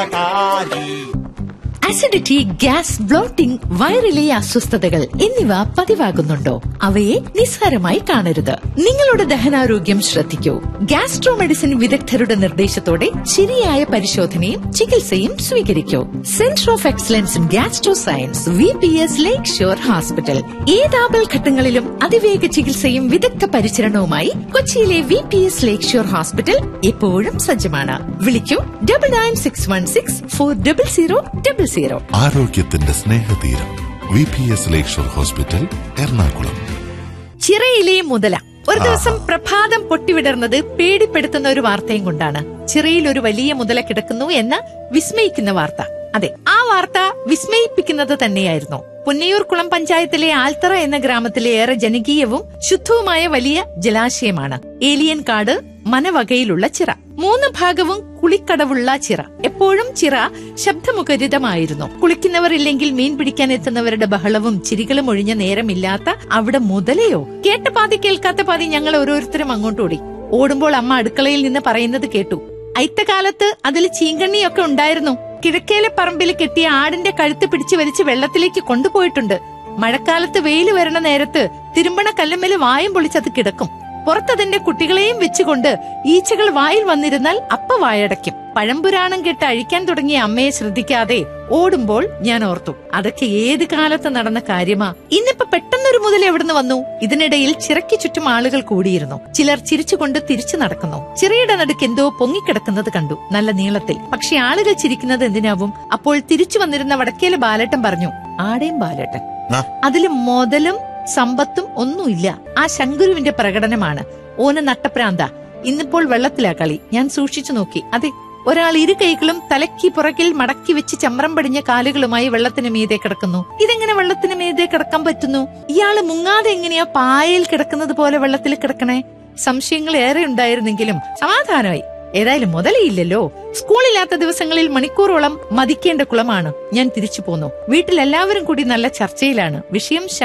Acidity gas blotting വയറിലെ അസ്വസ്ഥതകൾ എന്നിവ പതിവാകുന്നുണ്ടോ അവയെ നിസ്സാരമായി കാണരുത് നിങ്ങളുടെ ദഹനാരോഗ്യം ശ്രദ്ധിക്കൂ ഗ്യാസ്ട്രോ മെഡിസിൻ വിദഗ്ധരുടെ നിർദ്ദേശത്തോടെ ശരിയായ പരിശോധനയും ചികിത്സയും സ്വീകരിക്കൂ centre of excellence in gastro science V P S lake shore hospital ഏതാപൽ ഘട്ടങ്ങളിലും അതിവേഗ ചികിത്സയും വിദഗ്ധ പരിചരണവുമായി കൊച്ചിയിലെ V P S lake shore hospital എപ്പോഴും സജ്ജമാണ് വിളിക്കൂ double nine six one six four double zero double zero ആരോഗ്യത്തിന്റെ സ്നേഹതീരം V P S lakeshore hospital Ernakulam ചിറയിലെ മുതല ഒരു ദിവസം പ്രഭാതം പൊട്ടിവിടർന്നത് പേടിപ്പെടുത്തുന്ന ഒരു വാർത്തയും കൊണ്ടാണ് ചിറയിൽ ഒരു വലിയ മുതല കിടക്കുന്നു എന്ന വിസ്മയിക്കുന്ന വാർത്ത അതെ ആ വാർത്ത വിസ്മയിപ്പിക്കുന്നത് തന്നെയായിരുന്നു പുന്നയൂർക്കുളം പഞ്ചായത്തിലെ ആൽത്തറ എന്ന ഗ്രാമത്തിലെ ഏറെ ജനകീയവും ശുദ്ധവുമായ വലിയ ജലാശയമാണ് ഏലിയൻ കാട് മനവകയിലുള്ള ചിറ മൂന്ന് ഭാഗവും കുളിക്കടവുള്ള ചിറ എപ്പോഴും ചിറ ശബ്ദമുഖരിതമായിരുന്നു കുളിക്കുന്നവർ ഇല്ലെങ്കിൽ മീൻ പിടിക്കാൻ എത്തുന്നവരുടെ ബഹളവും ചിരികളും ഒഴിഞ്ഞ നേരമില്ലാത്ത അവിടെ മുതലയോ കേട്ട പാതി കേൾക്കാത്ത പാതി ഞങ്ങൾ ഓരോരുത്തരും അങ്ങോട്ട് ഓടി ഓടുമ്പോൾ അമ്മ അടുക്കളയിൽ നിന്ന് പറയുന്നത് കേട്ടു അയിത്തകാലത്ത് അതിൽ ചീങ്കണ്ണിയൊക്കെ ഉണ്ടായിരുന്നു കിഴക്കേലെ പറമ്പിൽ കെട്ടിയ ആടിന്റെ കഴുത്ത് പിടിച്ചു വലിച്ച് വെള്ളത്തിലേക്ക് കൊണ്ടുപോയിട്ടുണ്ട് മഴക്കാലത്ത് വെയിൽ വരണ നേരത്ത് തിരുമ്പണ കല്ലുമ്മേല് വായും പൊളിച്ചത് കിടക്കും പുറത്തതിന്റെ കുട്ടികളെയും വെച്ചുകൊണ്ട് ഈച്ചകൾ വായിൽ വന്നിരുന്നാൽ അപ്പ വായടയ്ക്കും പഴംപുരാണം കെട്ട് അഴിക്കാൻ തുടങ്ങിയ അമ്മയെ ശ്രദ്ധിക്കാതെ ഓടുമ്പോൾ ഞാൻ ഓർത്തു അതൊക്കെ ഏത് കാലത്ത് നടന്ന കാര്യമാ ഇന്നിപ്പോ പെട്ടെന്നൊരു മുതൽ എവിടുന്ന് വന്നു ഇതിനിടയിൽ ചിറയ്ക്ക് ചുറ്റും ആളുകൾ കൂടിയിരുന്നു ചിലർ ചിരിച്ചുകൊണ്ട് തിരിച്ചു നടക്കുന്നു ചിറയുടെ നടുക്ക് എന്തോ പൊങ്ങിക്കിടക്കുന്നത് കണ്ടു നല്ല നീളത്തിൽ പക്ഷെ ആളുകൾ ചിരിക്കുന്നത് എന്തിനാവും അപ്പോൾ തിരിച്ചു വന്നിരുന്ന വടക്കേലെ ബാലേട്ടൻ പറഞ്ഞു ആടേം ബാലേട്ടൻ ആ. അതില് മുതലും സമ്പത്തും ഒന്നുമില്ല ആ ശങ്കുരുവിന്റെ പ്രകടനമാണ് ഓന് നട്ടപ്രാന്ത ഇന്നിപ്പോൾ വെള്ളത്തിലാ കളി ഞാൻ സൂക്ഷിച്ചു നോക്കി അതെ ഒരാൾ ഇരു കൈകളും തലയ്ക്ക് പുറകിൽ മടക്കി വെച്ച് ചമ്രം പടിഞ്ഞ കാലുകളുമായി വെള്ളത്തിന് മീതെ കിടക്കുന്നു ഇതെങ്ങനെ വെള്ളത്തിന് മീതെ കിടക്കാൻ പറ്റുന്നു ഇയാള് മുങ്ങാതെ എങ്ങനെയാ പായയിൽ കിടക്കുന്നത് പോലെ വെള്ളത്തിൽ കിടക്കണേ സംശയങ്ങൾ ഏറെ ഉണ്ടായിരുന്നെങ്കിലും സമാധാനമായി ഏതായാലും മുതലയില്ലല്ലോ സ്കൂളില്ലാത്ത ദിവസങ്ങളിൽ മണിക്കൂറോളം മതിക്കേണ്ട കുളമാണ് ഞാൻ തിരിച്ചു പോന്നു വീട്ടിൽ എല്ലാവരും കൂടി നല്ല ചർച്ചയിലാണ് വിഷയം